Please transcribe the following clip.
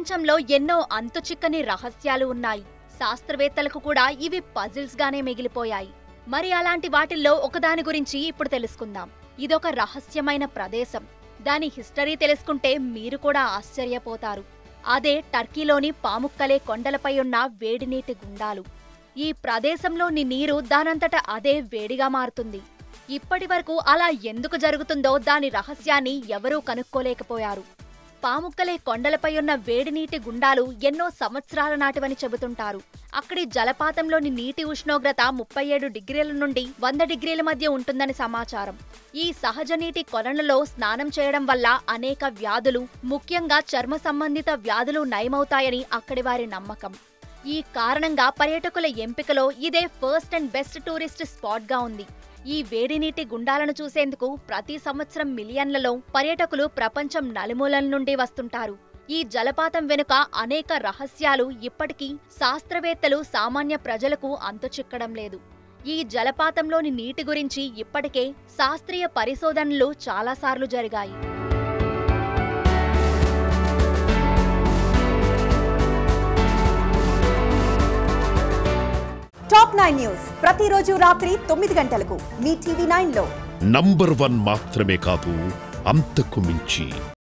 ప్రపంచంలో ఎన్నో అంతుచిక్కని రహస్యాలు ఉన్నాయి శాస్త్రవేత్తలకు కూడా ఇవి పజిల్స్ గానే మిగిలిపోయాయి మరి అలాంటి వాటిల్లో ఒకదాని గురించి ఇప్పుడు తెలుసుకుందాం ఇదొక రహస్యమైన ప్రదేశం దాని హిస్టరీ తెలుసుకుంటే మీరు కూడా ఆశ్చర్యపోతారు అదే టర్కీలోని పాముక్కలే కొండలపై ఉన్న వేడినీటి గుండాలు ఈ ప్రదేశంలోని నీరు దానంతట అదే వేడిగా మారుతుంది ఇప్పటి వరకు అలా ఎందుకు జరుగుతుందో దాని రహస్యాన్ని ఎవరూ కనుక్కోలేకపోయారు పాముక్కలే కొండలపై ఉన్న వేడినీటి గుండాలు ఎన్నో సంవత్సరాల నాటివని చెబుతుంటారు అక్కడి జలపాతంలోని నీటి ఉష్ణోగ్రత ముప్పై ఏడు డిగ్రీల నుండి వంద డిగ్రీల మధ్య ఉంటుందని సమాచారం ఈ సహజ నీటి కొలనులో స్నానం చేయడం వల్ల అనేక వ్యాధులు ముఖ్యంగా చర్మ సంబంధిత వ్యాధులు నయమవుతాయని అక్కడి వారి నమ్మకం ఈ కారణంగా పర్యాటకుల ఎంపికలో ఇదే first and best tourist spot గా ఉంది ఈ వేడినీటి గుండాలను చూసేందుకు ప్రతి సంవత్సరం మిలియన్లలో పర్యాటకులు ప్రపంచం నలుమూలల నుండి వస్తుంటారు ఈ జలపాతం వెనుక అనేక రహస్యాలు ఇప్పటికీ శాస్త్రవేత్తలు సామాన్య ప్రజలకు అంతుచిక్కడం లేదు ఈ జలపాతంలోని నీటి గురించి ఇప్పటికే శాస్త్రీయ పరిశోధనలు చాలాసార్లు జరిగాయి టాప్ నైన్ న్యూస్ ప్రతిరోజు రాత్రి తొమ్మిది గంటలకు మీ టీవీ నైన్ లో నంబర్ వన్ మాత్రమే కాదు అంతకు మించి